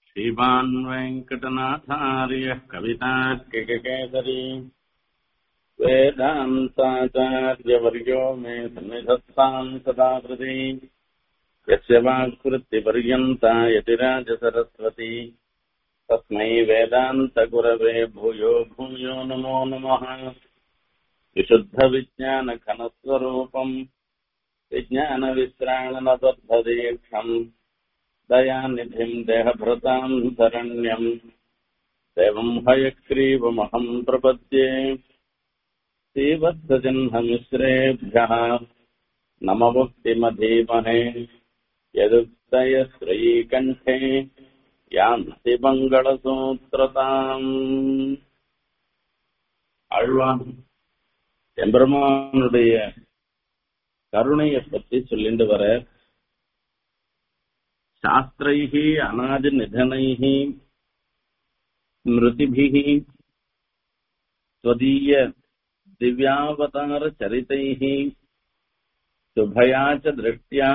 श्रीमान् वेङ्कटनाथार्यः कवितार्किककेसरी वेदान्ताचार्यवर्यो मे सन्निधत्ताम् सदा कृति यस्य वाक्कृत्यपर्यन्ता यतिराजसरस्वती तस्मै वेदान्तगुरवे भूयो भूयो नमो नमः विशुद्धविज्ञानघनस्वरूपम् विज्ञानविश्राणनबद्धदीक्षम् दयानिधिम् देहभृताम् शरण्यम् देवम् हयग्रीवमहम् प्रपद्ये श्रीवत्सचिह्नमिश्रेभ्यः नममुक्तिमधीमहे यदुक्तय श्रीकण्ठे யாந்தி மங்களசூத்திரதாம் அழ்வான் எம்பெருமானுடைய கருணையை பத்தி சொல்லிட்டு வர சாஸ்திரைஹி அநாதி நிதனைஹி ஸ்மிருதிபிஹி ஸ்வதீய திவ்யாவதார சரிதைஹி சுபயா ச திருஷ்டியா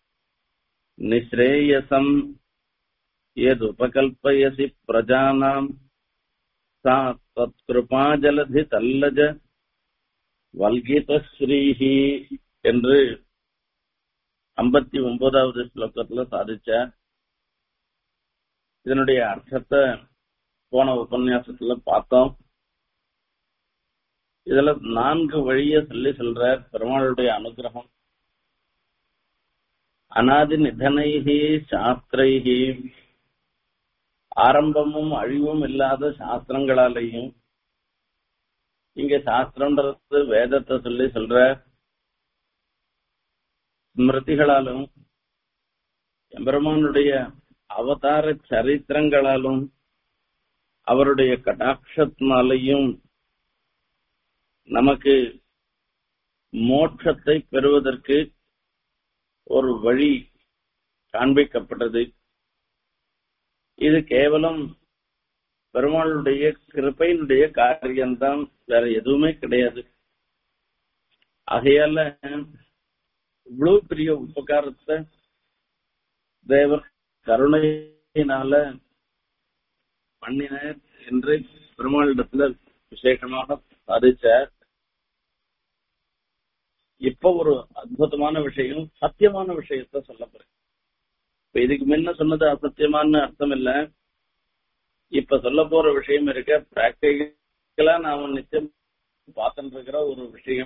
நிஸ்ரேயசம் यदुपकल्पयसि प्रजानाम् सा தத்கிருபாஜலதி தல்லஜ வல்கிதஸ்ரீஹி என்று ஐம்பத்தி ஒன்பதாவது ஸ்லோகத்துல சாதிச்சார் இதனுடைய அர்த்தத்தை போன உபன்யாசத்துல பார்த்தோம் இதுல நான்கு வழிய சொல்லி சொல்றார் பெருமாளுடைய அனுகிரகம் அனாதி நிதனைஹி சாஸ்திரைஹி ஆரம்பமும் அழிவும் இல்லாத சாஸ்திரங்களாலையும் இங்க சாஸ்திரம்ன்றது வேதத்தை சொல்லி சொல்ற ஸ்மிருதிகளாலும் எம்பெருமானுடைய அவதார சரித்திரங்களாலும் அவருடைய கடாட்சத்தினாலையும் நமக்கு மோட்சத்தை பெறுவதற்கு ஒரு வழி காண்பிக்கப்பட்டது இது கேவலம் பெருமாளுடைய கிருப்பையினுடைய காரியம்தான் வேற எதுவுமே கிடையாது ஆகையால இவ்வளவு பெரிய உபகாரத்தை தேவர் கருணையினால பண்ணினார் என்று பெருமாளிடத்துல விசேஷமாக சாதிச்சார் இப்ப ஒரு அற்புதமான விஷயம் சத்தியமான விஷயத்த சொல்ல போறேன் இப்ப இதுக்கு முன்ன சொன்னது அசத்தியமான அர்த்தம் இல்ல இப்ப சொல்ல போற விஷயம் இருக்க பிராக்டிகலா நாம நிச்சயம் பார்த்துட்டு இருக்கிற ஒரு விஷயம்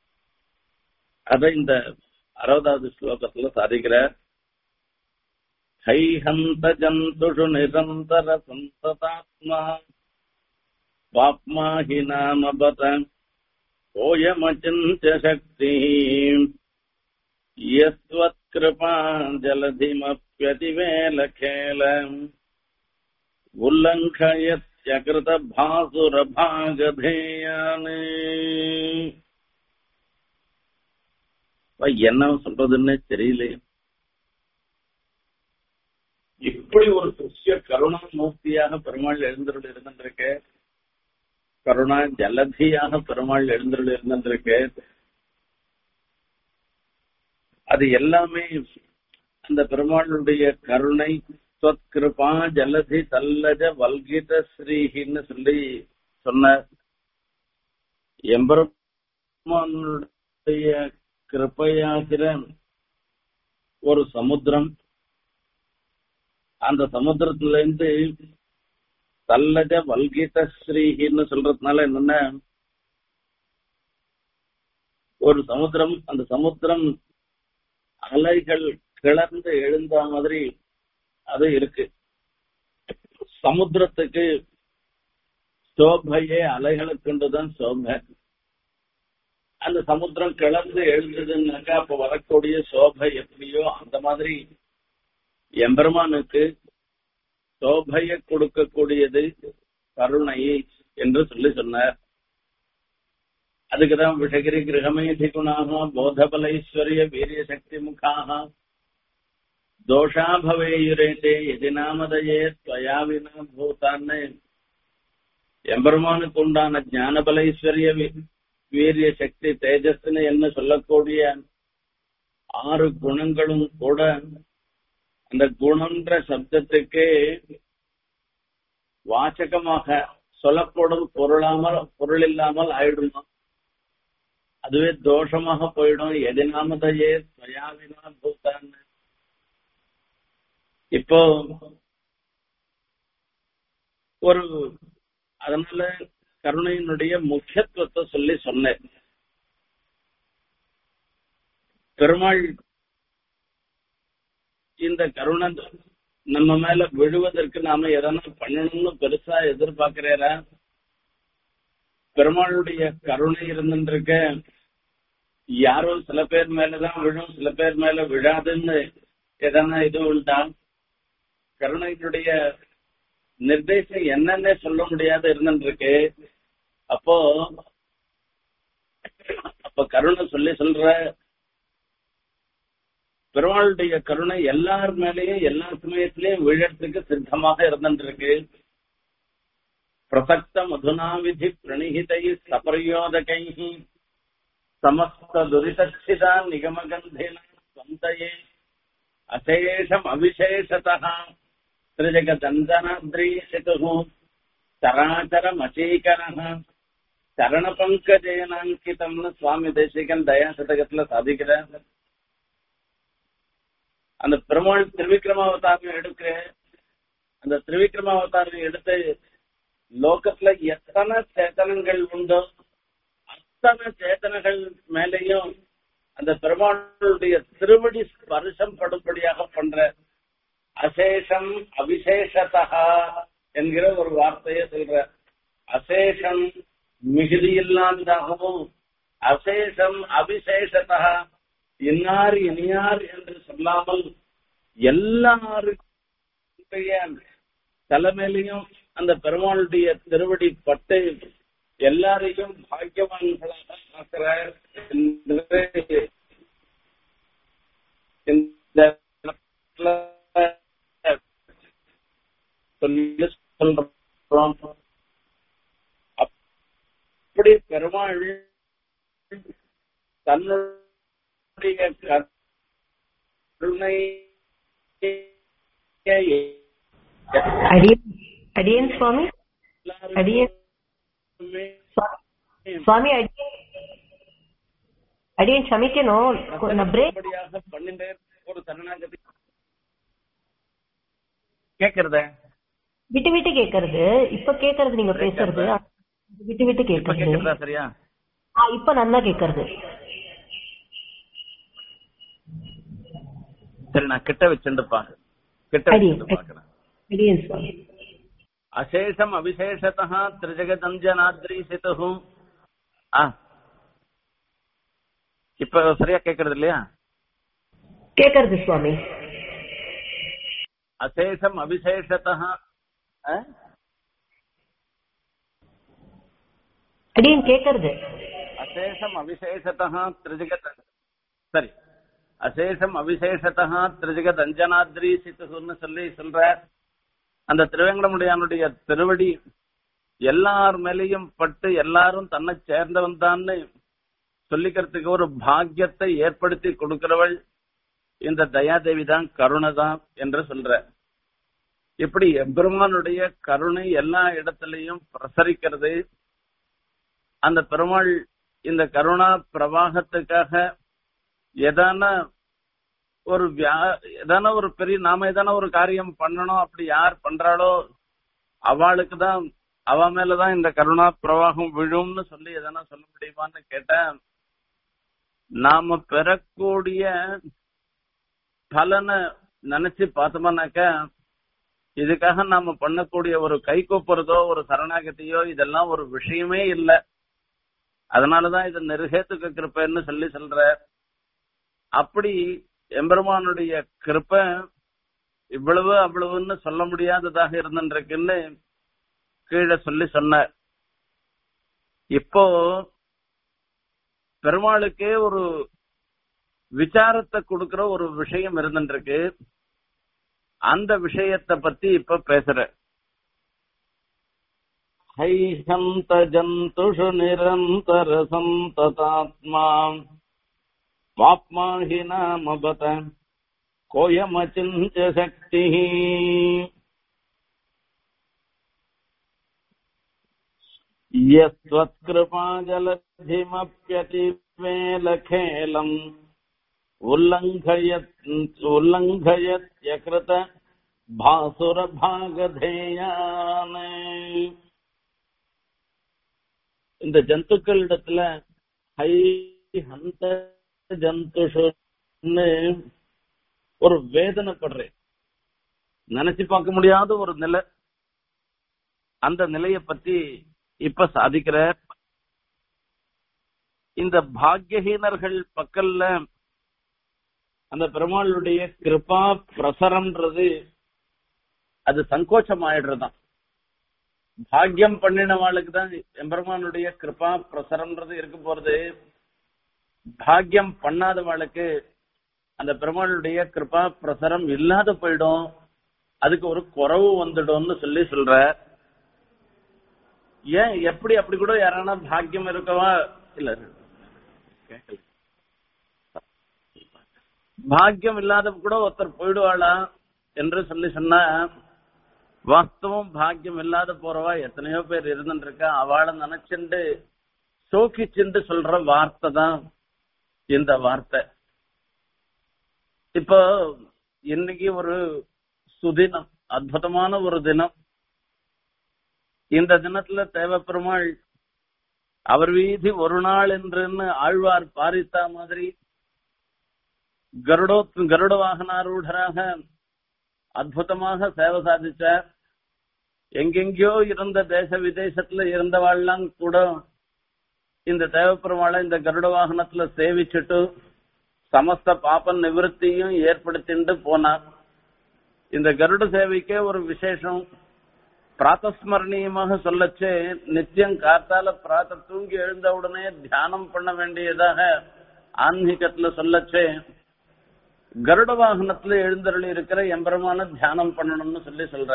அத இந்த அறுபதாவது ஸ்லோகத்துல சாதிக்கிற ஹைஹந்த ஜந்துஷு நிரந்தர சந்ததாத்மா பாப்மா ஹி நாமபத கோயமச்சிஞ்ச சக்தி यस्त्वत्कृपा जलधिमप्यतिवेलखेल உல்லங்கயத்யகிருதபாசுரபாகதேயானே என்ன சொல்றதுன்னு தெரியல இப்படி ஒரு சிஷ்ய கருணா மூர்த்தியாக பெருமாள் எழுந்தருள் இருந்திருக்க கருணா ஜலதியாக பெருமாள் எழுந்தருள் இருந்திருக்க அது எல்லாமே அந்த பெருமாளுடைய கருணை கிருபா ஜலதி தல்லஜ வல்கித ஸ்ரீஹின்னு சொல்லி சொன்ன எம்பெருமானுடைய கிருப்பையாகிற ஒரு சமுத்திரம் அந்த சமுத்திரத்துல இருந்து தல்லஜ வல்கித ஸ்ரீஹின்னு சொல்றதுனால என்னன்னா ஒரு சமுத்திரம் அந்த சமுத்திரம் அலைகள் கிளர்ந்து எழுந்த மாதிரி அது இருக்கு சமுத்திரத்துக்கு சோபையே அலைகளுக்குண்டுதான் சோபை அந்த சமுத்திரம் கிளர்ந்து எழுந்ததுன்னாக்கா அப்ப வரக்கூடிய சோபை எப்படியோ அந்த மாதிரி எம்பெருமானுக்கு சோபையை கொடுக்கக்கூடியது கருணை என்று சொல்லி சொன்னார் அதுக்குதான் விஷகிரி கிரகமேதி குணாக போதபலைஸ்வரிய வீரிய சக்தி முகாக தோஷா பவேயுரேட்டே எதினாமதையே துவயாவினா பூத்தான்னு எம்பெருமானுக்கு உண்டான ஞானபலைஸ்வரிய வீரிய சக்தி தேஜஸ்ன்னு என்ன சொல்லக்கூடிய ஆறு குணங்களும் கூட அந்த குணம்ன்ற சப்தத்துக்கு வாச்சகமாக சொல்லப்படும் பொருளாமல் பொருள் இல்லாமல் ஆயிடுமா அதுவே தோஷமாக போயிடும் எதினாமதையே ஸ்வயாவினா பூத்தான் இப்போ ஒரு அதனால கருணையினுடைய முக்கியத்துவத்தை சொல்லி சொன்னேன் பெருமாள் இந்த கருணை நம்ம மேல விழுவதற்கு நாம எதனா பண்ணணும்னு பெருசா எதிர்பார்க்கிறேரா பெருமாளுடைய கருணை இருந்துருக்க யாரோ சில பேர் மேலதான் விழும் சில பேர் மேல விழாதுன்னு எதனா இது உண்டா கருணையினுடைய நிர்தேசம் என்னன்னே சொல்ல முடியாத இருந்துருக்கு அப்போ அப்ப கருணை சொல்லி சொல்ற பெருமாளுடைய கருணை எல்லார் மேலேயும் எல்லா சமயத்திலையும் விழறதுக்கு சித்தமாக இருந்துருக்கு பிரசக்த மதுனா விதி பிரணிகிதை சபரியோதகை சமஸ்த துரிதச்சிதா நிகமகந்தேன ஸ்வந்தயே அசேஷம் அவிசேஷதா त्रिजगदन्दनाद्रीशितुः चराचरमचीकरः சரணபங்கஜேனாங்கிதம்னு சுவாமி தேசிகன் தயா சதகத்துல சாதிக்கிறார் அந்த பெருமாள் திருவிக்ரமாவதாரம் எடுக்கிற அந்த திருவிக்ரமாவதாரம் எடுத்து லோகத்துல எத்தனை சேத்தனங்கள் உண்டோ அத்தனை சேத்தனங்கள் மேலேயும் அந்த பெருமாளுடைய திருவடி ஸ்பர்சம் படும்படியாக பண்ற அசேஷம் அவிசேஷதா என்கிற ஒரு வார்த்தையை சொல்ற அசேஷம் மிகுதி இல்லாததாகவும் அசேஷம் அவிசேஷதா இன்னார் இனியார் என்று சொல்லாமல் எல்லாருடைய தலைமையிலையும் அந்த பெருமாளுடைய திருவடி பட்டு எல்லாரையும் பாக்கியவான்களாக ஆக்குறார் என்று இந்த சொல்லி சொல்றோம் அப்படி பெருமாள் தன்னுடைய கருணை அடியன் அடியன் சுவாமி அடியன் சுவாமி அடியன் அடியன் ಕ್ಷಮಿக்கணும் நான் பிரேக் பண்ணிட்டே ஒரு சரணாகதி கேக்குறத விட்டு விட்டு கேக்குறது இப்ப கேக்குறது நீங்க பேசுறது விட்டு விட்டு இப்ப கேக்குறது கேக்குறதா சரியா ஆ, இப்ப நல்லா கேக்குறது சரி நான் கிட்ட வச்சுட்டு பாரு கிட்ட அடி. வச்சுட்டு பாக்குறேன் அடியன் சுவாமி அசேஷம் அவிசேஷத்தா திரிஜகதஞ்சனாத்ரீசித்து ஆ இப்ப சரியா கேக்குறது இல்லையா கேக்குறது சுவாமி அசேஷம் அவிசேஷத்தா ஆ? அடியன் கேக்குறது அசேஷம் அவிசேஷத்தா திரிஜகத சரி அசேஷம் அவிசேஷத்தா திரிஜகதஞ்சனாத்ரீசித்துன்னு சொல்லி சொல்ற அந்த திருவேங்கடமுடியானுடைய திருவடி எல்லார் மேலேயும் பட்டு எல்லாரும் தன்னை சேர்ந்தவன் தான்னு சொல்லிக்கிறதுக்கு ஒரு பாக்கியத்தை ஏற்படுத்தி கொடுக்கிறவள் இந்த தயாதேவி தான் கருணை தான் என்று சொல்ற இப்படி எம்பெருமானுடைய கருணை எல்லா இடத்திலையும் பிரசரிக்கிறது அந்த பெருமாள் இந்த கருணா பிரவாகத்துக்காக எதான ஒரு வியா எதான ஒரு பெரிய நாம எதான ஒரு காரியம் பண்ணணும் அப்படி யார் பண்றாளோ அவளுக்கு தான் அவ மேலதான் இந்த கருணா பிரவாகம் விழும்னு சொல்லி எதனா சொல்ல முடியுமான்னு கேட்டேன் நாம பெறக்கூடிய பலனை நினைச்சு பார்த்தோம்னாக்க இதுக்காக நாம பண்ணக்கூடிய ஒரு கை கூப்புறதோ ஒரு சரணாகதியோ இதெல்லாம் ஒரு விஷயமே இல்லை அதனாலதான் இது நிருகேத்துக்கு கிருப்பைன்னு சொல்லி சொல்ற அப்படி எம்பெருமானுடைய கிருப்பை இவ்வளவு அவ்வளவுன்னு சொல்ல முடியாததாக இருந்துருக்குன்னு கீழே சொல்லி சொன்னார் இப்போ பெருமாளுக்கே ஒரு விசாரத்தை கொடுக்கிற ஒரு விஷயம் இருந்துருக்கு அந்த விஷயத்தை பத்தி இப்ப பேசுற हैहन्त जन्तुषु निरन्तर सन्ततात्मा वाप्माहि नामबत कोऽयमचिन्त्य शक्तिः यस्त्वत्कृपाजलधिमप्यतिवेलखेलम् उल्लङ्घयत् उल्लङ्घयत्यकृत பாசுரபாகதேயான் இந்த ஜந்துக்களிடத்துல ஹை ஹந்த ஜந்துஷுன்னு ஒரு வேதனைப்படுறேன் நினைச்சு பார்க்க முடியாத ஒரு நிலை அந்த நிலையை பத்தி இப்ப சாதிக்கிற இந்த பாக்யஹீனர்கள் பக்கல்ல அந்த பெருமாளுடைய கிருபா பிரசரம்ன்றது அது சங்கோச்சம் ஆயிடுறதுதான் பாக்கியம் பண்ணினவாளுக்கு தான் எம்பெருமானுடைய கிருபா பிரசரம்ன்றது இருக்க போறது பாக்கியம் பண்ணாதவாளுக்கு அந்த பெருமாளுடைய கிருபா பிரசரம் இல்லாத போயிடும் அதுக்கு ஒரு குறவு வந்துடும்னு சொல்லி சொல்ற ஏன் எப்படி அப்படி கூட யாரானா பாக்கியம் இருக்கவா இல்ல கேட்கல பாக்கியம் இல்லாத கூட ஒருத்தர் போயிடுவாளா என்று சொல்லி சொன்னா வாஸ்தவம் பாக்கியம் இல்லாத போறவா எத்தனையோ பேர் இருந்துட்டு இருக்கா அவளை நினைச்சுண்டு சோக்கிச்சுண்டு சொல்ற வார்த்தை தான் இந்த வார்த்தை இப்போ இன்னைக்கு ஒரு சுதினம் அற்புதமான ஒரு தினம் இந்த தினத்துல தேவப்பெருமாள் அவர் வீதி ஒரு நாள் என்றுன்னு ஆழ்வார் பாரித்தா மாதிரி கருடோ கருட வாகனாரூடராக அற்புதமாக சேவை சாதிச்சார் எங்கெங்கயோ இருந்த தேச விதேசத்துல இருந்தவாள்லாம் கூட இந்த தேவப்பெருமாளை இந்த கருட வாகனத்துல சேவிச்சுட்டு சமஸ்த பாப்ப நிவர்த்தியும் ஏற்படுத்திட்டு போனார் இந்த கருட சேவைக்கே ஒரு விசேஷம் பிராத்தஸ்மரணீயமாக சொல்லச்சே நித்தியம் காத்தால பிராத்த தூங்கி எழுந்த உடனே தியானம் பண்ண வேண்டியதாக ஆன்மீகத்துல சொல்லச்சே கருட வாகனத்துல எழுந்தருளி இருக்கிற எம்பெருமான தியானம் பண்ணணும்னு சொல்லி சொல்ற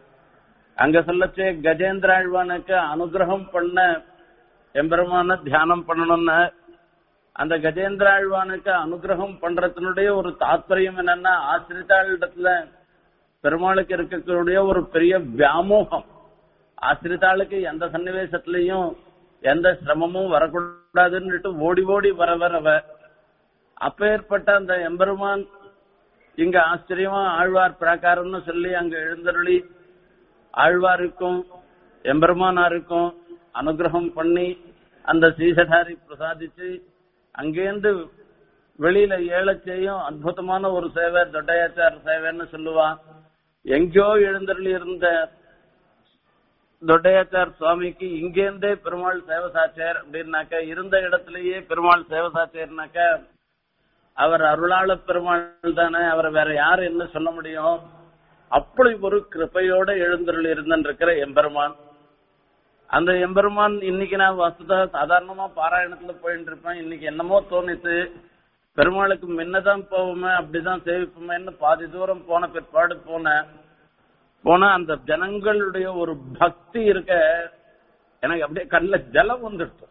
அங்க சொல்லச்சே கஜேந்திராழ்வானுக்கு அனுகிரகம் பண்ண எம்பெருமான தியானம் பண்ணணும்னு அந்த கஜேந்திராழ்வானுக்கு அனுகிரகம் பண்றதுனுடைய ஒரு தாத்பரியம் என்னன்னா ஆசிரித்தாளிடத்துல பெருமாளுக்கு இருக்கக்கூடிய ஒரு பெரிய வியாமோகம் ஆசிரித்தாளுக்கு எந்த சன்னிவேசத்திலையும் எந்த சிரமமும் வரக்கூடாதுன்னுட்டு ஓடி ஓடி வர வரவ அப்பேற்பட்ட அந்த எம்பெருமான் இங்க ஆச்சரியமா ஆழ்வார் பிராகாரம்னு சொல்லி அங்க எழுந்தருளி ஆழ்வாருக்கும் எம்பெருமானாருக்கும் அனுகிரகம் பண்ணி அந்த சீசதாரி பிரசாதிச்சு அங்கேருந்து வெளியில ஏழச்சையும் அற்புதமான ஒரு சேவை தொட்டையாச்சார் சேவைன்னு சொல்லுவான் எங்கேயோ எழுந்தருளி இருந்த தொட்டையாச்சார் சுவாமிக்கு இங்கேருந்தே பெருமாள் சேவை சாச்சார் அப்படின்னாக்க இருந்த இடத்திலேயே பெருமாள் சேவை சாச்சார்னாக்க அவர் அருளாள பெருமாள் தானே அவரை வேற யார் என்ன சொல்ல முடியும் அப்படி ஒரு கிருப்பையோட எழுந்தருள் இருந்திருக்கிற எம்பெருமான் அந்த எம்பெருமான் இன்னைக்கு நான் வசதா சாதாரணமா பாராயணத்துல போயிட்டு இருப்பேன் இன்னைக்கு என்னமோ தோணித்து பெருமாளுக்கு முன்னதான் போவோமே அப்படிதான் சேவிப்போமேன்னு பாதி தூரம் போன பிற்பாடு போனேன் போனா அந்த ஜனங்களுடைய ஒரு பக்தி இருக்க எனக்கு அப்படியே கண்ணுல ஜலம் வந்துடுச்சு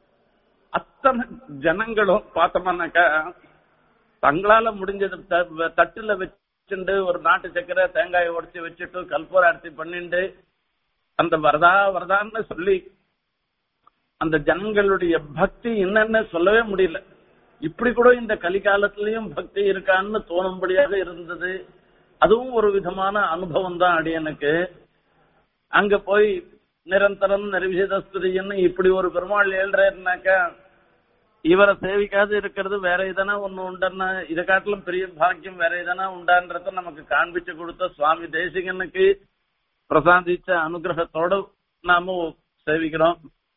அத்தனை ஜனங்களும் பார்த்தோம்னாக்கா தங்களால முடிஞ்சது த- தட்டுல வச்சுண்டு ஒரு நாட்டு சக்கரை தேங்காயை உடைச்சு வச்சுட்டு கல்பூர அரிசி பண்ணிண்டு அந்த வரதா வரதான்னு சொல்லி அந்த ஜனங்களுடைய பக்தி என்னன்னு சொல்லவே முடியல இப்படி கூட இந்த கலிகாலத்திலயும் பக்தி இருக்கான்னு தோணும்படியாக இருந்தது அதுவும் ஒரு விதமான அனுபவம் தான் அடியனுக்கு அங்க போய் நிரந்தரம் நிர்விசிதஸ்துதின்னு இப்படி ஒரு பெருமாள் ஏழ்றாருனாக்கா இவரை சேவிக்காது இருக்கிறது வேற எதனா ஒண்ணு உண்டன்னா இதை காட்டிலும் பெரிய பாக்கியம் வேற எதனா உண்டான்றத நமக்கு காண்பிச்சு கொடுத்த சுவாமி தேசிகனுக்கு பிரசாதிச்ச அனுகிரகத்தோட நாம சேவிக்கிறோம்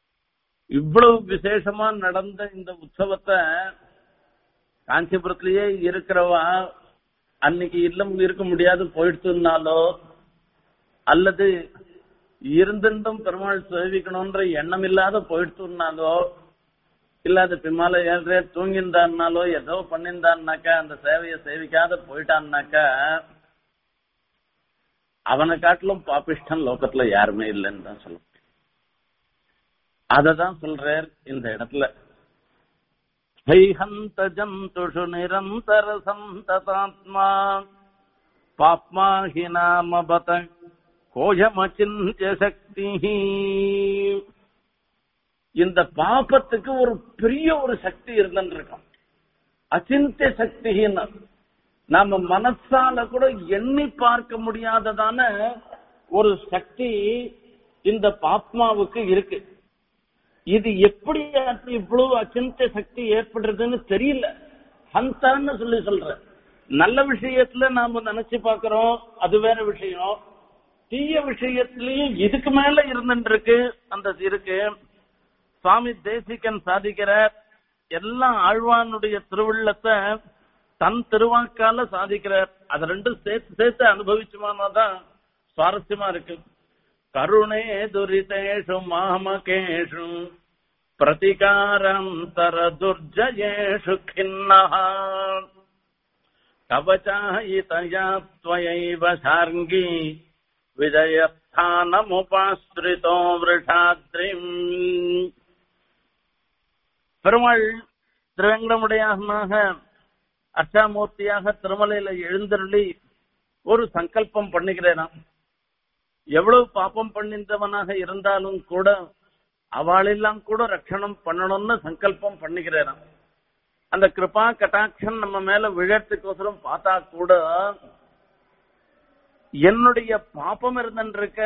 இவ்வளவு விசேஷமா நடந்த இந்த உற்சவத்தை காஞ்சிபுரத்திலேயே இருக்கிறவா அன்னைக்கு இல்லம் இருக்க முடியாது போயிடுச்சுனாலோ அல்லது இருந்துட்டும் பெருமாள் சேவிக்கணும்ன்ற எண்ணம் இல்லாத போயிடுச்சுனாலோ இல்லாத பின்னால ஏழரை தூங்கியிருந்தான்னாலோ ஏதோ பண்ணியிருந்தான்னாக்கா அந்த சேவையை சேவிக்காத போயிட்டான்னாக்கா அவனை காட்டிலும் பாபிஷ்டன் லோகத்துல யாருமே இல்லைன்னு தான் சொல்ல முடியும் அததான் சொல்றார் இந்த இடத்துல ஹைஹந்த ஜந்துஷு நிரந்தர சந்ததாத்மா பாப்மா ஹி நாம பத கோயமச்சிந்திய சக்தி இந்த பாபத்துக்கு ஒரு பெரிய ஒரு சக்தி இருந்துட்டு இருக்கான் அச்சிந்திய சக்தின்னு நாம மனசால கூட எண்ணி பார்க்க முடியாததான ஒரு சக்தி இந்த பாப்மாவுக்கு இருக்கு இது எப்படி இவ்வளவு அச்சிந்திய சக்தி ஏற்படுறதுன்னு தெரியல ஹந்தான்னு சொல்லி சொல்ற நல்ல விஷயத்துல நாம நினைச்சு பாக்குறோம் அது வேற விஷயம் தீய விஷயத்திலயும் இதுக்கு மேல இருந்துட்டு இருக்கு அந்த இருக்கு சுவாமி தேசிகன் சாதிக்கிறார் எல்லாம் ஆழ்வானுடைய திருவுள்ளத்தை தன் திருவாக்கால சாதிக்கிறார் அது ரெண்டும் சேர்த்து சேர்த்து அனுபவிச்சுமானாதான் சுவாரஸ்யமா இருக்கு கருணே துரிதேஷு மாமகேஷு பிரதிகாரந்தர துர்ஜயேஷு கிண்ணஹா கவச்சாயிதயா त्वयैव சார்ங்கி விஜயஸ்தானமுபாஸ்திரிதோ விருஷாத்ரிம் பெருமாள் திருவேங்கடமுடையாக அர்ச்சாமூர்த்தியாக திருமலையில எழுந்தருளி ஒரு சங்கல்பம் பண்ணுகிறேனாம் எவ்வளவு பாப்பம் பண்ணிந்தவனாக இருந்தாலும் கூட அவளெல்லாம் கூட ரட்சணம் பண்ணணும்னு சங்கல்பம் பண்ணுகிறேனாம் அந்த கிருபா கட்டாட்சம் நம்ம மேல விழறதுக்கோசரம் பார்த்தா கூட என்னுடைய பாப்பம் இருந்துருக்க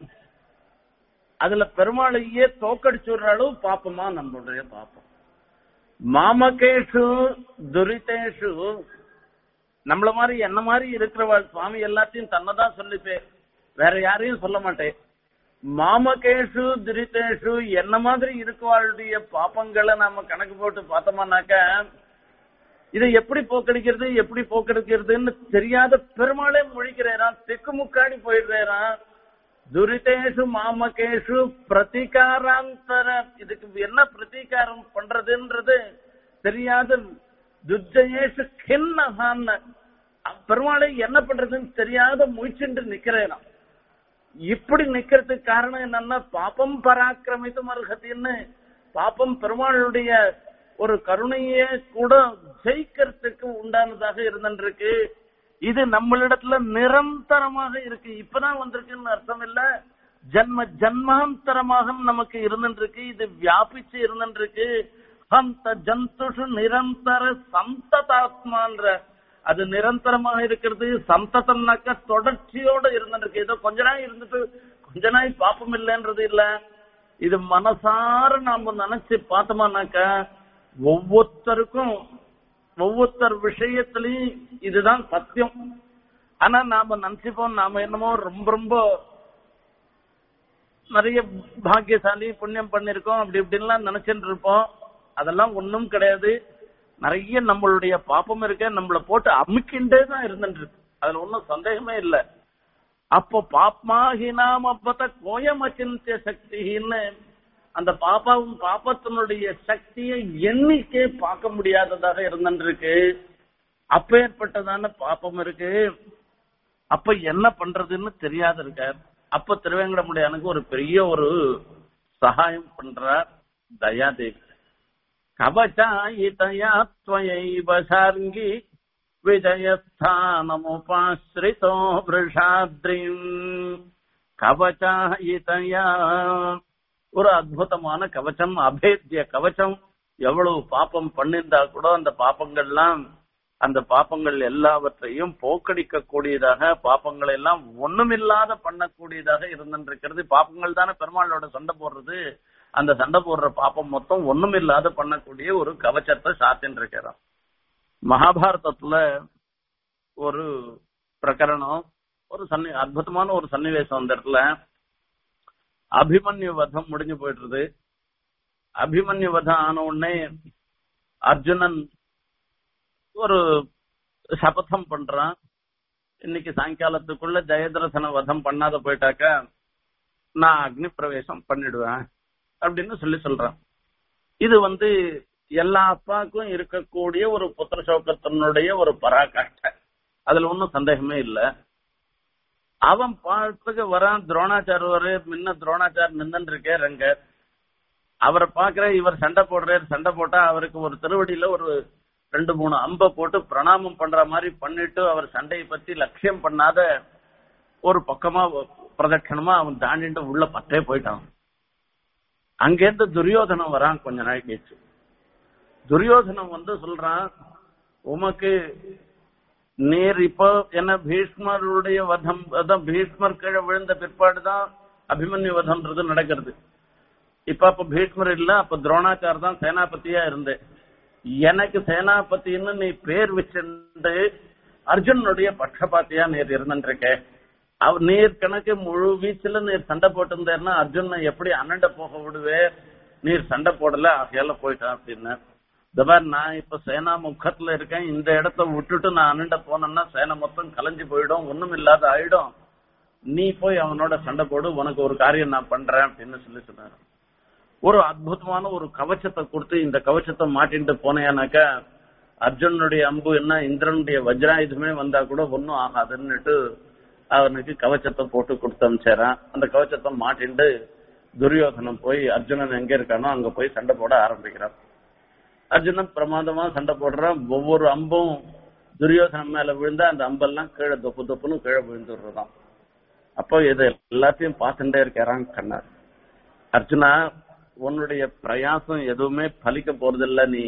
அதுல பெருமாளையே தோக்கடிச்சு விடுற அளவு பாப்பமா நம்மளுடைய பாப்பம் மாமகேஷு துரிதேஷு நம்மள மாதிரி என்ன மாதிரி இருக்கிறவாள் சுவாமி எல்லாத்தையும் தன்னதான் சொல்லிப்பேன் வேற யாரையும் சொல்ல மாட்டேன் மாமகேஷு துரிதேஷு என்ன மாதிரி இருக்கவாளுடைய பாப்பங்களை நாம கணக்கு போட்டு பார்த்தோம்னாக்க இதை எப்படி போக்கடிக்கிறது எப்படி போக்கடிக்கிறதுன்னு தெரியாத பெருமாளே முழிக்கிறேரான் தெக்கு முக்காடி போயிடுறேரான் துரிதேஷு மாமகேஷு பிரதிகாராந்தர இதுக்கு என்ன பிரதிகாரம் பண்றதுன்றது தெரியாத துர்ஜயேஷு கிண்ணஹான்னு பெருமாளை என்ன பண்றதுன்னு தெரியாத முயற்சின்று நிக்கிறேனாம் இப்படி நிக்கிறதுக்கு காரணம் என்னன்னா பாப்பம் பராக்கிரமித்தும் அருகத்தின்னு பாப்பம் பெருமாளுடைய ஒரு கருணையே கூட ஜெயிக்கிறதுக்கு உண்டானதாக இருந்துருக்கு இது நம்மளிடத்துல நிரந்தரமாக இருக்கு இப்பதான் வந்திருக்குன்னு அர்த்தம் இல்ல ஜன்ம ஜன்மாந்தரமாக நமக்கு இருந்துருக்கு இது வியாபிச்சு இருந்துருக்கு ஹந்த ஜந்துஷு நிரந்தர சந்ததாத்மான்ற அது நிரந்தரமாக இருக்கிறது சந்ததம்னாக்க தொடர்ச்சியோட இருந்துருக்கு ஏதோ கொஞ்ச நாள் இருந்துட்டு கொஞ்ச நாள் பாப்பம் இல்லைன்றது இல்ல இது மனசார நாம நினைச்சு பார்த்தோம்னாக்க ஒவ்வொருத்தருக்கும் ஒவ்வொருத்தர் விஷயத்திலையும் இதுதான் சத்தியம் ஆனா நாம நினைச்சுப்போம் நாம என்னமோ ரொம்ப ரொம்ப நிறைய பாக்கியசாலி புண்ணியம் பண்ணிருக்கோம் அப்படி இப்படின்லாம் நினைச்சிட்டு இருப்போம் அதெல்லாம் ஒண்ணும் கிடையாது நிறைய நம்மளுடைய பாப்பம் இருக்க நம்மள போட்டு அமுக்கிண்டே தான் இருந்துட்டு இருக்கு அதுல ஒன்னும் சந்தேகமே இல்ல அப்போ பாப்மாஹினாம் அப்பத கோயமச்சிந்திய சக்தின்னு அந்த பாப்பாவும் பாப்பத்தினுடைய சக்தியை எண்ணிக்கை பார்க்க முடியாததாக இருந்துருக்கு அப்பேற்பட்டதான பாப்பம் இருக்கு அப்ப என்ன பண்றதுன்னு தெரியாத இருக்கார் அப்ப திருவேங்கடமுடையானுக்கு ஒரு பெரிய ஒரு சகாயம் பண்றார் தயாதேவி கவச்சாயிதயா त्वयैव சார்ங்கி விஜயஸ்தானமுபாஸ்ரிதோ விருஷாத்ரிம் கவச்சாயிதயா ஒரு அற்புதமான கவச்சம் அபேத்திய கவச்சம் எவ்வளவு பாப்பம் பண்ணிருந்தா கூட அந்த பாப்பங்கள்லாம் அந்த பாப்பங்கள் எல்லாவற்றையும் போக்கடிக்க கூடியதாக பாப்பங்களை எல்லாம் ஒண்ணுமில்லாத பண்ணக்கூடியதாக இருந்திருக்கிறது பாப்பங்கள் தானே பெருமாளோட சண்டை போடுறது அந்த சண்டை போடுற பாப்பம் மொத்தம் ஒண்ணுமில்லாத பண்ணக்கூடிய ஒரு கவச்சத்தை சாத்தின்னு இருக்கிறான் மகாபாரதத்துல ஒரு பிரகரணம் ஒரு சன்னி அற்புதமான ஒரு சன்னிவேசம் அந்த இடத்துல அபிமன்யு வதம் முடிஞ்சு போயிடுறது அபிமன்யு வதம் ஆன உடனே அர்ஜுனன் ஒரு சபதம் பண்றான் இன்னைக்கு சாயங்காலத்துக்குள்ள ஜெயதிரசன வதம் பண்ணாத போயிட்டாக்க நான் அக்னி பிரவேசம் பண்ணிடுவேன் அப்படின்னு சொல்லி சொல்றான் இது வந்து எல்லா அப்பாவுக்கும் இருக்கக்கூடிய ஒரு புத்திர சோக்கத்தினுடைய ஒரு பராகாஷ்டை அதுல ஒன்றும் சந்தேகமே இல்லை அவன் பார்த்துக்கு வரான் துரோணாச்சார் முன்ன துரோணாச்சார் நின்று இருக்கே ரங்க அவரை பாக்குற இவர் சண்டை போடுறாரு சண்டை போட்டா அவருக்கு ஒரு திருவடியில ஒரு ரெண்டு மூணு அம்ப போட்டு பிரணாமம் பண்ற மாதிரி பண்ணிட்டு அவர் சண்டையை பத்தி லட்சியம் பண்ணாத ஒரு பக்கமா பிரதட்சணமா அவன் தாண்டிட்டு உள்ள பத்தே போயிட்டான் அங்கேருந்து துரியோதனம் வரான் கொஞ்ச நாள் கழிச்சு துரியோதனம் வந்து சொல்றான் உமக்கு நீர் இப்போ என்ன பீஷ்மருடைய வதம் அதான் பீஷ்மர் கீழே விழுந்த பிற்பாடுதான் அபிமன்யு வதம்ன்றது நடக்கிறது இப்ப அப்ப பீஷ்மர் இல்ல அப்ப துரோணாச்சார் தான் சேனாபதியா இருந்தேன் எனக்கு சேனாபதின்னு நீ பேர் வச்சிருந்து அர்ஜுனுடைய பட்சபாத்தியா நீர் இருந்துருக்க அவர் நீர் கணக்கு முழு வீச்சுல நீர் சண்டை போட்டிருந்தேன்னா அர்ஜுனை எப்படி அண்ணண்ட போக விடுவே நீர் சண்டை போடல ஆகையால போயிட்டான் அப்படின்னு இந்த மாதிரி நான் இப்ப சேனா முக்கத்துல இருக்கேன் இந்த இடத்த விட்டுட்டு நான் அண்ணண்ட போனேன்னா சேனை மொத்தம் கலைஞ்சு போயிடும் ஒண்ணும் இல்லாத ஆயிடும் நீ போய் அவனோட சண்டை போடு உனக்கு ஒரு காரியம் நான் பண்றேன் அப்படின்னு சொல்லி சொன்னாரு ஒரு அற்புதமான ஒரு கவச்சத்தை கொடுத்து இந்த கவச்சத்தை மாட்டிட்டு போனேனாக்கா அர்ஜுனுடைய அம்பு என்ன இந்திரனுடைய வஜ்ராயுதமே வந்தா கூட ஒன்னும் ஆகாதுன்னுட்டு அவனுக்கு கவச்சத்தை போட்டு கொடுத்து அனுப்பிச்சாரான் அந்த கவச்சத்தை மாட்டிண்டு துரியோதனம் போய் அர்ஜுனன் எங்க இருக்கானோ அங்க போய் சண்டை போட ஆரம்பிக்கிறான் அர்ஜுனன் பிரமாதமா சண்டை போடுறான் ஒவ்வொரு அம்பும் துரியோதனம் மேல விழுந்தா அந்த அம்பெல்லாம் கீழே தொப்பு தொப்புன்னு கீழே விழுந்துடுறதாம் அப்போ இது எல்லாத்தையும் பார்த்துட்டே இருக்காரான் கண்ணார் அர்ஜுனா உன்னுடைய பிரயாசம் எதுவுமே பலிக்க போறதில்ல நீ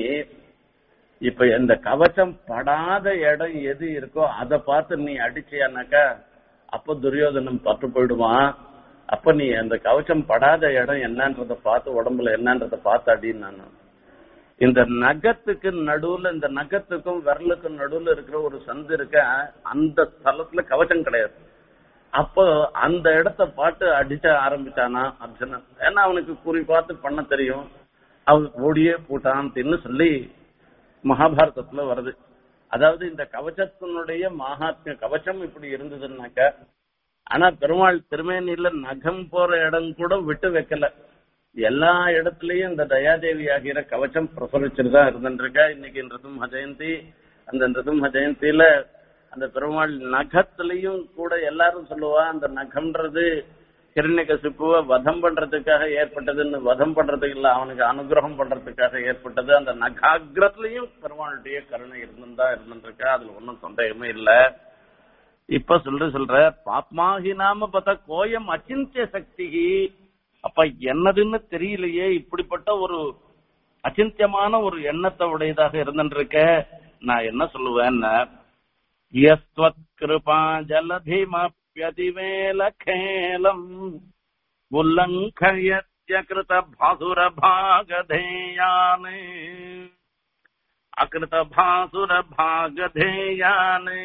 இப்ப இந்த கவச்சம் படாத இடம் எது இருக்கோ அதை பார்த்து நீ அடிச்சியானாக்கா அப்ப துரியோதனம் பட்டு போயிடுவான் அப்ப நீ அந்த கவச்சம் படாத இடம் என்னன்றத பார்த்து உடம்புல என்னன்றத பார்த்து அடின்னு நான் இந்த நகத்துக்கு நடுவுல இந்த நகத்துக்கும் விரலுக்கும் நடுவுல இருக்கிற ஒரு சந்து இருக்க அந்த ஸ்தலத்துல கவச்சம் கிடையாது அப்போ அந்த இடத்த பாட்டு அடிச்ச ஆரம்பிச்சானா அர்ஜுனன் ஏன்னா அவனுக்கு குறி பார்த்து பண்ண தெரியும் அவன் ஓடியே போட்டான்னு சொல்லி மகாபாரதத்துல வருது அதாவது இந்த கவச்சத்தினுடைய மகாத்மிய கவச்சம் இப்படி இருந்ததுன்னாக்க ஆனா பெருமாள் திருமேனியில நகம் போற இடம் கூட விட்டு வைக்கல எல்லா இடத்துலயும் இந்த தயாதேவி ஆகிற கவச்சம் பிரசரிச்சுட்டு தான் இருந்துருக்கா இன்னைக்கு நிருதும் ஜெயந்தி அந்த நிருதும் ஜெயந்தியில அந்த பெருமாள் நகத்திலையும் கூட எல்லாரும் சொல்லுவா அந்த நகம்ன்றது கிருண்யகசிப்புவ வதம் பண்றதுக்காக ஏற்பட்டதுன்னு வதம் பண்றதுக்கு இல்ல அவனுக்கு அனுகிரகம் பண்றதுக்காக ஏற்பட்டது அந்த நகாகிரத்திலையும் பெருமாளுடைய கருணை இருந்துதான் இருந்துருக்கா அதுல ஒன்றும் சந்தேகமே இல்ல இப்ப சொல்ற சொல்ற பாப்மாகி நாம பார்த்தா கோயம் அச்சிந்திய சக்தி அப்ப என்னதுன்னு தெரியலையே இப்படிப்பட்ட ஒரு அச்சிந்தியமான ஒரு எண்ணத்தை உடையதாக இருந்துருக்க நான் என்ன சொல்லுவேன்னா யஸ்வத்கிருபா ஜலதிமப்யதிவேலகேலம் உல்லங்கயத்யகிருத பாசுர பாகதேயானே அகிருத பாசுர பாகதேயானே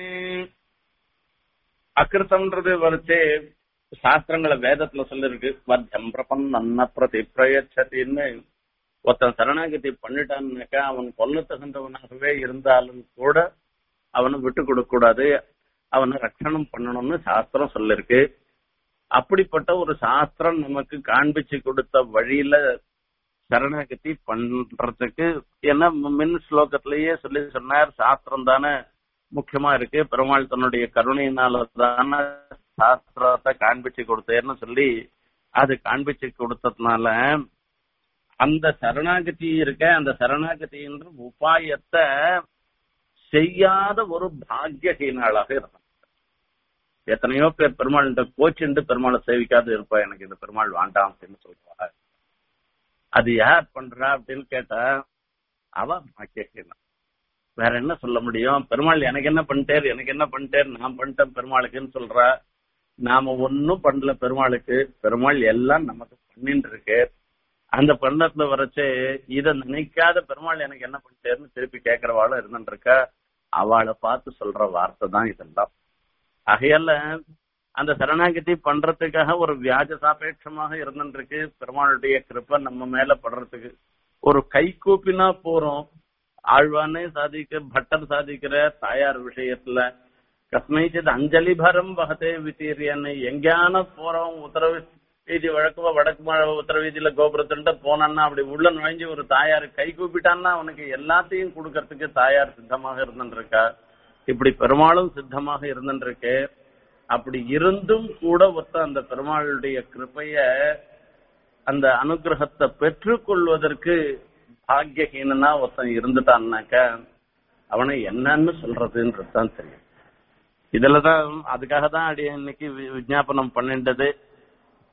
அகிருத்தம்ன்றது வரைச்சே சாஸ்திரங்களை வேதத்துல சொல்லிருக்கு மத்தியம் பிரபன்ன பிரதி பிரயச்சத்தின்னு ஒருத்தன் சரணாகதி பண்ணிட்டான்னாக்கா அவன் கொல்ல தகுந்தவனாகவே இருந்தாலும் கூட அவனை விட்டு கொடுக்க கூடாது அவனை ரட்சணம் பண்ணணும்னு சாஸ்திரம் சொல்லிருக்கு அப்படிப்பட்ட ஒரு சாஸ்திரம் நமக்கு காண்பிச்சு கொடுத்த வழியில சரணாகதி பண்றதுக்கு ஏன்னா மின் ஸ்லோகத்திலேயே சொல்லி சொன்னார் சாஸ்திரம் தானே முக்கியமா இருக்கு பெருமாள் தன்னுடைய கருணையினால தானே சாஸ்திரத்தை காண்பிச்சு கொடுத்தேன்னு சொல்லி அது காண்பிச்சு கொடுத்ததுனால அந்த சரணாகதி இருக்க அந்த சரணாகதின்ற உபாயத்தை செய்யாத ஒரு பாக்கியஹீனாளாக இருந்தான் எத்தனையோ பேர் பெருமாள் இந்த கோச்சுண்டு பெருமாளை சேவிக்காது இருப்பா எனக்கு இந்த பெருமாள் வேண்டாம் அப்படின்னு சொல்லுவா அது யார் பண்றா அப்படின்னு கேட்டா அவ பாக்கியஹீனா வேற என்ன சொல்ல முடியும் பெருமாள் எனக்கு என்ன பண்ணிட்டேர் எனக்கு என்ன பண்ணிட்டேர் நான் பண்ணிட்டேன் பெருமாளுக்குன்னு சொல்றா நாம ஒன்னும் பண்ணல பெருமாளுக்கு பெருமாள் எல்லாம் நமக்கு பண்ணிட்டு இருக்கு அந்த பண்ணத்துல வரைச்சே இத நினைக்காத பெருமாள் எனக்கு என்ன பண்ணிட்டேன்னு திருப்பி கேட்கறவாளும் இருந்துட்டு இருக்கா அவளை பார்த்து சொல்ற வார்த்தை தான் இதெல்லாம் ஆகையால அந்த சரணாகதி பண்றதுக்காக ஒரு வியாஜ சாபேட்சமாக இருந்துருக்கு பெருமாளுடைய கிருப்பை நம்ம மேல படுறதுக்கு ஒரு கை கூப்பினா போறோம் ஆழ்வானே சாதிக்க பட்டர் சாதிக்கிற தாயார் விஷயத்துல கஸ்மைச்சித் அஞ்சலி பரம் வகதே வித்தீரியன்னு எங்கேயான போறோம் உத்தரவு வீதி வழக்கு வடக்கு உத்தர வீதியில கோபுரத்துட்ட போனான்னா அப்படி உள்ள நுழைஞ்சு ஒரு தாயார் கை கூப்பிட்டான்னா அவனுக்கு எல்லாத்தையும் கொடுக்கறதுக்கு தாயார் சித்தமாக இருந்துருக்கா இப்படி பெருமாளும் சித்தமாக இருந்துருக்கு அப்படி இருந்தும் கூட ஒருத்த அந்த பெருமாளுடைய கிருப்பைய அந்த அனுகிரகத்தை பெற்றுக்கொள்வதற்கு பாக்கியஹீனனா ஒருத்தன் இருந்துட்டான்னாக்க அவனை என்னன்னு சொல்றதுன்றதுதான் தெரியும் இதுலதான் அதுக்காக தான் அடி இன்னைக்கு விஜாபனம் பண்ணிட்டது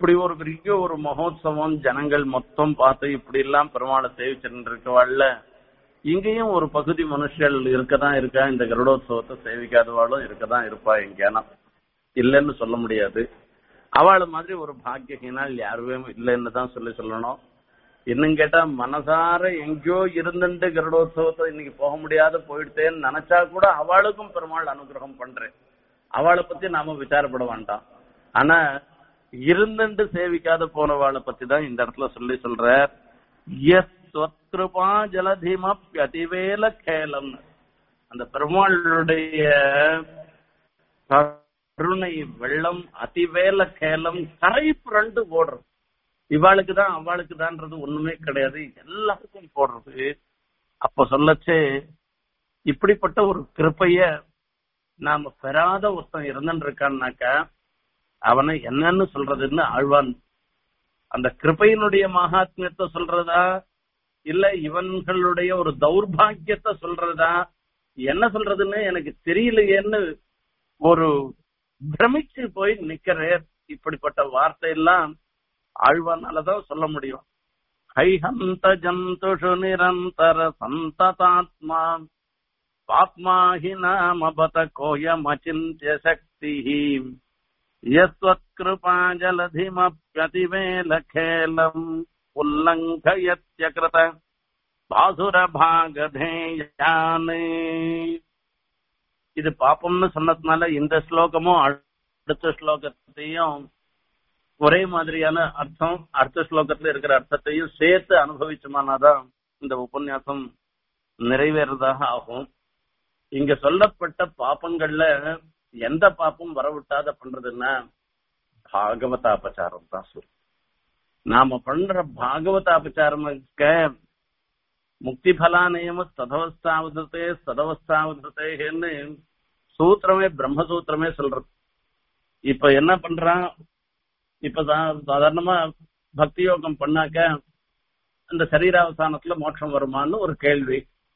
அப்படி ஒரு பெரிய ஒரு மகோத்சவம் ஜனங்கள் மொத்தம் பார்த்து இப்படி எல்லாம் பெருமாளை சேவிச்சுட்டு இருக்கவாள்ல இங்கேயும் ஒரு பகுதி மனுஷர்கள் இருக்கதான் இருக்கா இந்த கருடோத்சவத்தை சேவிக்காதவாளும் இருக்கதான் இருப்பா எங்கேனா இல்லைன்னு சொல்ல முடியாது அவள மாதிரி ஒரு பாக்கியகினால் யாருமே இல்லைன்னு தான் சொல்லி சொல்லணும் இன்னும் கேட்டா மனசார எங்கேயோ இருந்துட்டு கருடோத்சவத்தை இன்னைக்கு போக முடியாத போயிடுத்தேன்னு நினைச்சா கூட அவளுக்கும் பெருமாள் அனுகிரகம் பண்றேன் அவளை பத்தி நாம விசாரப்பட வேண்டாம் ஆனா இருந்துட்டு சேவிக்காத போனவாளை பத்தி தான் இந்த இடத்துல சொல்லி சொல்ற எஸ் சொத்கிருபா ஜலதிமப்பியதிவேல கேலம் அந்த பெருமாளுடைய கருணை வெள்ளம் அதிவேல கேலம் கரை புரண்டு ஓடுறது இவாளுக்கு தான் அவளுக்கு தான்ன்றது ஒண்ணுமே கிடையாது எல்லாருக்கும் போடுறது அப்ப சொல்லச்சே இப்படிப்பட்ட ஒரு கிருப்பைய நாம பெறாத ஒருத்தன் இருந்துட்டு இருக்கான்னாக்க அவனை என்னன்னு சொல்றதுன்னு ஆழ்வான் அந்த கிருப்பையினுடைய மகாத்மியத்தை சொல்றதா இல்ல இவன்களுடைய ஒரு தௌர்பாகியத்தை சொல்றதா என்ன சொல்றதுன்னு எனக்கு தெரியலையேன்னு ஒரு பிரமிச்சு போய் நிக்கிறேன் இப்படிப்பட்ட வார்த்தையெல்லாம் ஆழ்வானாலதான் சொல்ல முடியும் ஹைஹந்த ஜந்துஷு நிரந்தர சந்ததாத்மா பாப்மா ஹி நாமபத கோயமச்சிந்திய சக்தி யஸ்வத்கிருபா ஜலதிமப்யதிவேலகேலம் உல்லங்கயத்யகிருத பாசுரபாகதேயானே இது பாப்பம்னு சொன்னதுனால இந்த ஸ்லோகமும் அடுத்த ஸ்லோகத்தையும் ஒரே மாதிரியான அர்த்தம் அடுத்த ஸ்லோகத்துல இருக்கிற அர்த்தத்தையும் சேர்த்து அனுபவிச்சோமானாதான் இந்த உபன்யாசம் நிறைவேறதாக ஆகும் இங்க சொல்லப்பட்ட பாப்பங்கள்ல எந்த பாப்பம் வரவிட்டாத பண்றதுன்னா பாகவதாபச்சாரம் தான் சொல்லு நாம பண்ற பாகவதாபச்சாரம் முக்தி பலானயம சதவஸ்தாவதத்தே சதவஸ்தாவதத்தேன்னு சூத்திரமே பிரம்மசூத்திரமே சொல்றது இப்ப என்ன பண்றான் இப்ப சாதாரணமா பக்தி யோகம் பண்ணாக்க அந்த சரீராவசானத்துல மோட்சம் வருமான்னு ஒரு கேள்வி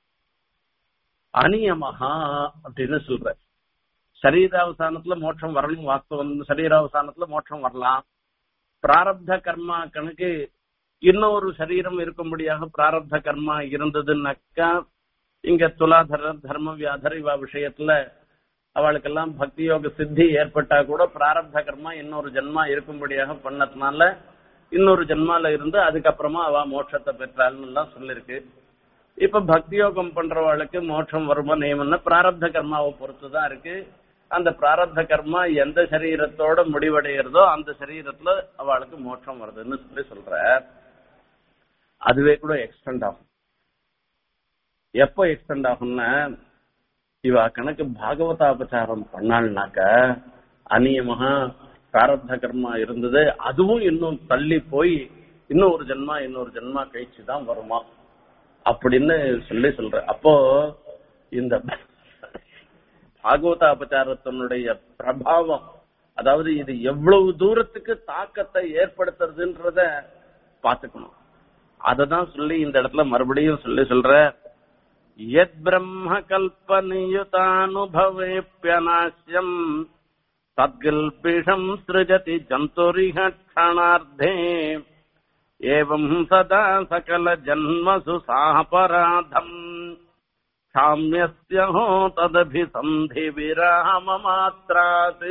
அநியமகா அப்படின்னு சொல்ற சரீராவசானத்துல மோட்சம் வரணும் வாஸ்தவம் சரீராவசானத்துல மோட்சம் வரலாம் பிராரப்த கர்மா கணக்கு இன்னொரு சரீரம் இருக்கும்படியாக பிராரப்த கர்மா இருந்ததுன்னாக்கா இங்க துலாதர தர்ம வியாதர் இவா விஷயத்துல அவளுக்கெல்லாம் பக்தி யோக சித்தி ஏற்பட்டா கூட பிராரப்த கர்மா இன்னொரு ஜென்மா இருக்கும்படியாக பண்ணதுனால இன்னொரு ஜென்மால இருந்து அதுக்கப்புறமா அவ மோட்சத்தை பெற்றாள்னு எல்லாம் சொல்லிருக்கு இப்ப பக்தி யோகம் பண்றவாளுக்கு மோட்சம் வருமா நியமம்னா பிராரப்த கர்மாவை பொறுத்துதான் இருக்கு அந்த பிராரப்த கர்மா எந்த சரீரத்தோட முடிவடைகிறதோ அந்த சரீரத்துல அவளுக்கு மோட்சம் வருதுன்னு சொல்லி சொல்ற அதுவே கூட எக்ஸ்டெண்ட் ஆகும் எப்போ எக்ஸ்டெண்ட் ஆகும்னா இவ கணக்கு பாகவதாபச்சாரம் பண்ணாள்னாக்க அநியமாக பிராரப்த கர்மா இருந்தது அதுவும் இன்னும் தள்ளி போய் இன்னும் ஒரு ஜென்மா இன்னொரு ஜென்மா கழிச்சு தான் வருமா அப்படின்னு சொல்லி சொல்ற அப்போ இந்த பாகவத அபச்சாரத்தினுடைய பிரபாவம் அதாவது இது எவ்வளவு தூரத்துக்கு தாக்கத்தை ஏற்படுத்துறதுன்றத பாத்துக்கணும் அததான் சொல்லி இந்த இடத்துல மறுபடியும் சொல்லி சொல்ற யத் பிரம்ம கல்பனியுதானுபவேப்பியநாசியம் தத்கல்பிஷம் சிருஜதி ஜந்துரிஹ க்ஷணார்த்தே ஏவம் சதா சகல ஜன்மசு சாபராதம் சாமியஸ்யஹோ ததபிசந்தி விராம மாத்திராது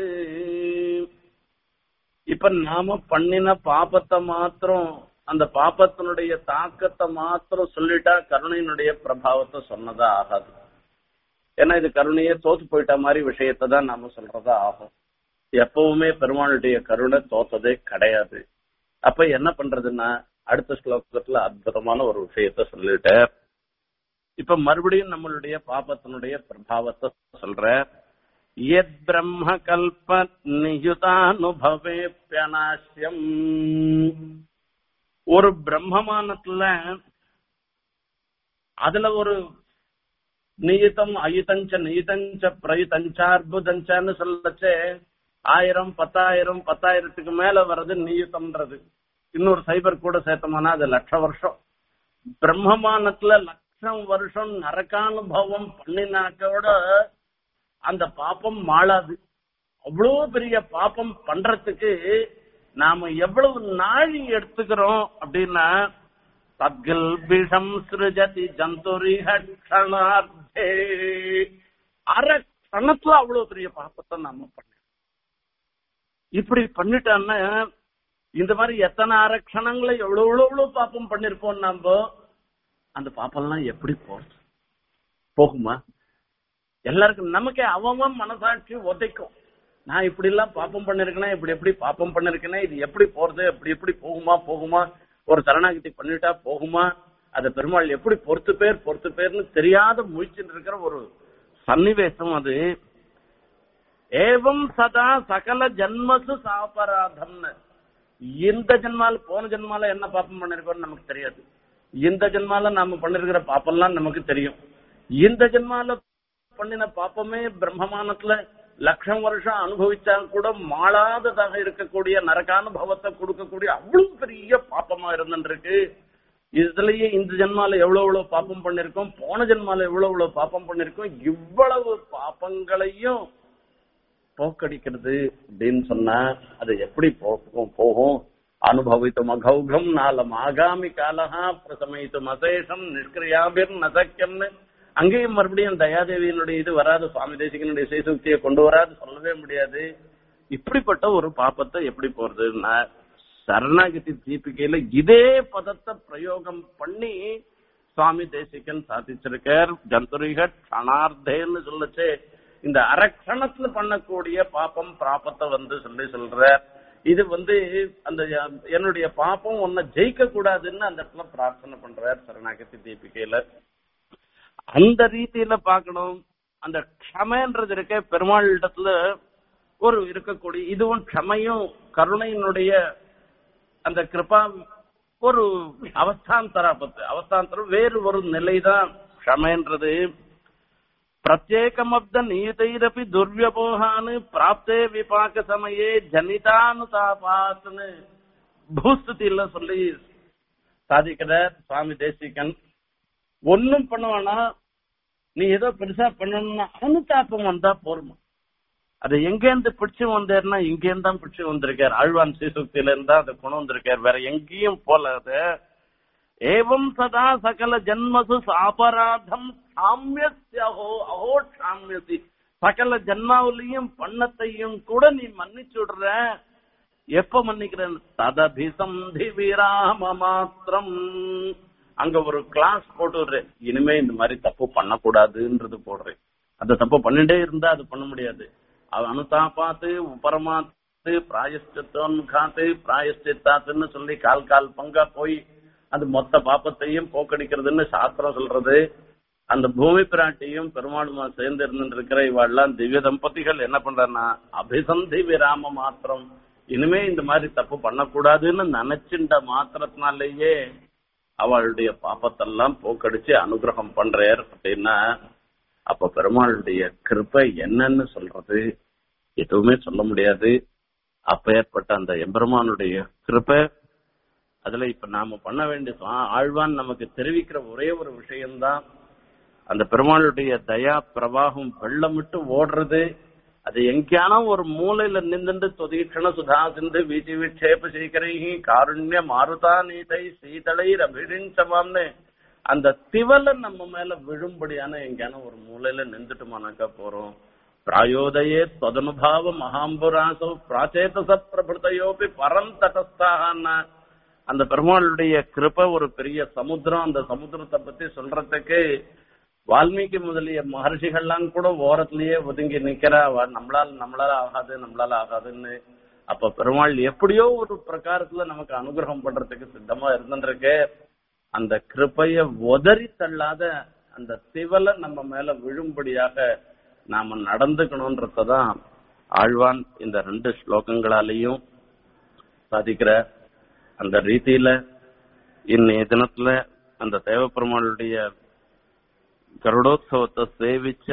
இப்ப நாம பண்ணின பாபத்தை மாத்திரம் அந்த பாப்பத்தினுடைய தாக்கத்தை மாத்திரம் சொல்லிட்டா கருணையினுடைய பிரபாவத்தை சொன்னதா ஆகாது ஏன்னா இது கருணையே தோத்து போயிட்ட மாதிரி விஷயத்தை தான் நாம சொல்றதா ஆகும் எப்பவுமே பெருமாளுடைய கருணை தோத்ததே கிடையாது அப்ப என்ன பண்றதுன்னா அடுத்த ஸ்லோகத்துல அற்புதமான ஒரு விஷயத்த சொல்லிட்ட இப்ப மறுபடியும் நம்மளுடைய பாபத்தினுடைய பிரபாவத்தை சொல்ற எத் பிரம்ம கல்ப நியுதானுபவே பியனாசியம் ஒரு பிரம்மமானத்துல அதுல ஒரு நியுதம் அயுதஞ்ச நியுதஞ்ச பிரயுதஞ்ச அற்புதஞ்சன்னு சொல்லச்சே ஆயிரம் பத்தாயிரம் பத்தாயிரத்துக்கு மேல வர்றது நியுத்தம்ன்றது இன்னொரு சைபர் கூட சேர்த்தோம்னா அது லட்ச வருஷம் பிரம்மமானத்துல லட்சம் வருஷம் நரகானுபவம் பண்ணினாக்கோட அந்த பாப்பம் மாளாது அவ்வளோ பெரிய பாப்பம் பண்றதுக்கு நாம எவ்வளவு நாழி எடுத்துக்கிறோம் அப்படின்னா தத்கில் விஷம் சிருஜதி ஜந்துரிஹ க்ஷணார்த்தே அரை க்ஷணத்துல அவ்வளவு பெரிய பாப்பத்தை நாம பண்ண இப்படி பண்ணிட்டோன்னா இந்த மாதிரி எத்தனை அரை க்ஷணங்களை எவ்வளவு எவ்வளவு எவ்வளவு பாப்பம் பண்ணிருப்போம் நாம அந்த பாப்பெல்லாம் எப்படி போறது போகுமா எல்லாருக்கும் நமக்கே அவன் மனசாட்சி உதைக்கும் நான் இப்படி எல்லாம் பாப்பம் பண்ணிருக்கேன் இப்படி எப்படி பாப்பம் பண்ணிருக்கேன் இது எப்படி போறது அப்படி எப்படி போகுமா போகுமா ஒரு சரணாகதி பண்ணிட்டா போகுமா அத பெருமாள் எப்படி பொறுத்து பேர் பொறுத்து பேர்னு தெரியாத முயற்சிட்டு இருக்கிற ஒரு சன்னிவேசம் அது ஏவம் சதா சகல ஜன்மசு சாபராதம்னு இந்த ஜென்மால போன ஜென்மால என்ன பாப்பம் பண்ணிருக்கோம்னு நமக்கு தெரியாது இந்த ஜென்மால நாம பண்ணிருக்கிற பாப்பெல்லாம் நமக்கு தெரியும் இந்த ஜென்மால பண்ணின பாப்பமே பிரம்மமானத்துல லட்சம் வருஷம் அனுபவிச்சா கூட மாளாததாக இருக்கக்கூடிய நரகானுபவத்தை கொடுக்கக்கூடிய அவ்வளவு பெரிய பாப்பமா இருந்துருக்கு இதுலயே இந்த ஜென்மால எவ்வளவு எவ்வளவு பாப்பம் பண்ணிருக்கோம் போன ஜென்மால எவ்வளவு எவ்வளவு பாப்பம் பண்ணிருக்கோம் இவ்வளவு பாப்பங்களையும் போக்கடிக்கிறது அப்படின்னு சொன்னா அது எப்படி போகும் போகும் அனுபவித்தும் அகௌகம் நாளம் ஆகாமி காலஹா பிரசமித்தும் அசேஷம் நிஷ்கிரியாபிர் நசக்கியம்னு அங்கேயும் மறுபடியும் தயாதேவியினுடைய இது வராது சுவாமி தேசிகனுடைய சேசுக்தியை கொண்டு வராது சொல்லவே முடியாது இப்படிப்பட்ட ஒரு பாப்பத்தை எப்படி போறதுன்னா சரணாகதி தீபிகையில இதே பதத்தை பிரயோகம் பண்ணி சுவாமி தேசிகன் சாதிச்சிருக்கார் ஜந்துரிக கணார்த்தேன்னு சொல்லச்சு இந்த அரக்ஷணத்துல பண்ணக்கூடிய பாப்பம் பிராப்பத்தை வந்து சொல்லி சொல்ற இது வந்து அந்த என்னுடைய பாப்பம் உன்னை ஜெயிக்க கூடாதுன்னு அந்த இடத்துல பிரார்த்தனை பண்றார் சரணாகதி தீபிகையில அந்த ரீதியில பார்க்கணும் அந்த க்ஷமன்றது இருக்க பெருமாள் இடத்துல ஒரு இருக்கக்கூடிய இதுவும் க்ஷமையும் கருணையினுடைய அந்த கிருபா ஒரு அவஸ்தாந்தர பத்து அவஸ்தாந்தரம் வேறு ஒரு நிலைதான் க்ஷமைன்றது பிரத்யேகமப்த நீதைரப்பி துர்வியபோகான்னு பிராப்தே விபாக சமயே ஜனிதானுதாபாத்னு பூஸ்துதியில சொல்லி சாதிக்கிறார் சுவாமி தேசிகன் ஒன்னும் பண்ணுவானா நீ ஏதோ பெருசா பண்ணணும்னா அனுதாபம் வந்தா போருமா அது எங்கேருந்து பிடிச்சு வந்தாருன்னா இங்கேருந்து தான் பிடிச்சு வந்திருக்கார் ஆழ்வான் சீசுக்தியில இருந்தா அதை கொண்டு வந்திருக்கார் வேற எங்கேயும் போல அது ஏவம் சதா சகல ஜன்மசு அபராதம் சாமியஸ்யஹோ அஹோ சாமியசி சகல ஜன்மாவிலையும் பண்ணத்தையும் கூட நீ மன்னிச்சு விடுற எப்ப மன்னிக்கிறேன் ததபிசந்தி விராம மாத்திரம் அங்க ஒரு கிளாஸ் போட்டு விடுறேன் இனிமே இந்த மாதிரி தப்பு பண்ணக்கூடாதுன்றது போடுறேன் அந்த தப்பு பண்ணிட்டே இருந்தா அது பண்ண முடியாது அவ அனுதாபாத்து உபரமாத்து பிராயஷ்டித்தோன்காத்து பிராயஷ்டித்தாத்துன்னு சொல்லி கால் கால் பங்கா போய் அது மொத்த பாப்பத்தையும் போக்கடிக்கிறதுன்னு சாஸ்திரம் சொல்றது அந்த பூமி பிராட்டியும் பெருமாளுமா சேர்ந்து இருந்து இருக்கிற இவாள்லாம் திவ்ய தம்பதிகள் என்ன பண்றன்னா அபிசந்தி விராம மாத்திரம் இனிமே இந்த மாதிரி தப்பு பண்ணக்கூடாதுன்னு நினைச்சின்ற மாத்திரத்தினாலேயே அவளுடைய பாப்பத்தெல்லாம் போக்கடிச்சு அனுகிரகம் பண்றார் அப்படின்னா அப்ப பெருமாளுடைய கிருப்பை என்னன்னு சொல்றது எதுவுமே சொல்ல முடியாது அப்ப ஏற்பட்ட அந்த எம்பெருமானுடைய கிருப்பை அதுல இப்ப நாம பண்ண வேண்டிய சுவா- ஆழ்வான் நமக்கு தெரிவிக்கிற ஒரே ஒரு விஷயம்தான் அந்த பெருமாளுடைய தயா பிரவாகம் வெள்ளமிட்டு ஓடுறது அது எங்கேயான ஒரு மூலையில நின்றுண்டு தொதீட்சண சுதா சிந்து வீதி விட்சேப சீக்கரைஹி காருண்ய மாருதா நீதை சீதளை ரபிடிஞ்சமாம்னு அந்த திவலை நம்ம மேல விழும்படியான எங்கேயான ஒரு மூலையில நின்றுட்டுமானாக்கா போறோம் பிராயோதயே தொதனுபாவ மகாம்புராசோ பிராச்சேதச பிரபுத்தையோபி பரம் தடஸ்தாகன்னா அந்த பெருமாளுடைய கிருபை ஒரு பெரிய சமுத்திரம் அந்த சமுத்திரத்தை பத்தி சொல்றதுக்கு வால்மீகி முதலிய மகர்ஷிகள்லாம் கூட ஓரத்திலேயே ஒதுங்கி நிக்கிறா அவ நம்மளால நம்மளால ஆகாது நம்மளால ஆகாதுன்னு அப்ப பெருமாள் எப்படியோ ஒரு பிரகாரத்துல நமக்கு அனுகிரகம் பண்றதுக்கு சித்தமா இருந்துருக்கு அந்த கிருபைய உதறி தள்ளாத அந்த திவலை நம்ம மேல விழும்படியாக நாம நடந்துக்கணும்ன்றதான் ஆழ்வான் இந்த ரெண்டு ஸ்லோகங்களாலேயும் சாதிக்கிற அந்த ரீதியில இன்னைய தினத்துல அந்த தேவப்பெருமாளுடைய கருடோத்சவத்தை சேவிச்ச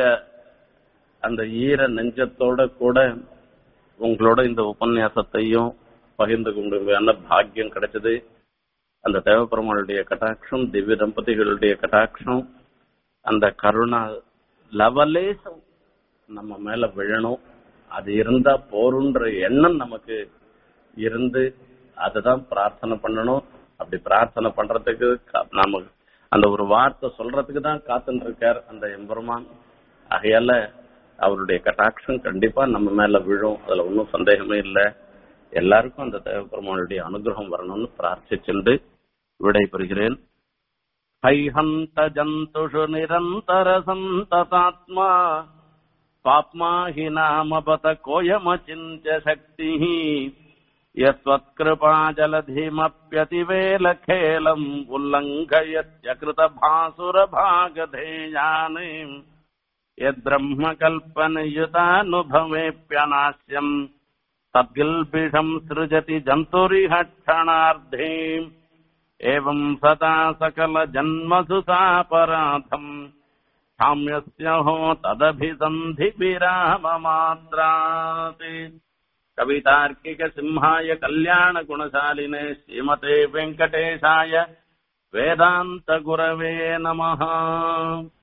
அந்த ஈர நெஞ்சத்தோட கூட உங்களோட இந்த உபன்யாசத்தையும் பகிர்ந்து கொண்டு பாக்கியம் கிடைச்சது அந்த தேவப்பெருமாளுடைய கட்டாட்சம் திவ்ய தம்பதிகளுடைய கட்டாட்சம் அந்த கருணா லவலேசம் நம்ம மேல விழணும் அது இருந்தா போருன்ற எண்ணம் நமக்கு இருந்து அதுதான் பிரார்த்தனை பண்ணணும் அப்படி பிரார்த்தனை பண்றதுக்கு கா- நாம அந்த ஒரு வார்த்தை சொல்றதுக்கு தான் காத்துன்னு இருக்கார் அந்த எம்பெருமான் ஆகையால அவருடைய கட்டாட்சம் கண்டிப்பா நம்ம மேல விழும் அதுல ஒன்றும் சந்தேகமே இல்லை எல்லாருக்கும் அந்த தேவபெருமானுடைய அனுகிரகம் வரணும்னு பிரார்த்திச்சுண்டு விடைபெறுகிறேன் हैहन्त जन्तुषु निरन्तर सन्ततात्मा पाप्मा हि नाम बत कोऽयमचिन्त्य शक्तिः यस्त्वत्कृपाजलधिमप्यतिवेलखेलम् उल्लङ्घयत्यकृतभासुरभागधेयानि यद्ब्रह्मकल्पनयुतानुभवेऽप्यनास्यम् तद्गिल्बिषम् सृजति जन्तुरिह क्षणार्धेम् एवम् सदा सकलजन्मसु सापराधम् साम्यस्य हो तदभिसन्धिविराममात्रात् कवितार्किकसिंहाय कल्याणगुणशालिने श्रीमते वेङ्कटेशाय वेदान्तगुरवे नमः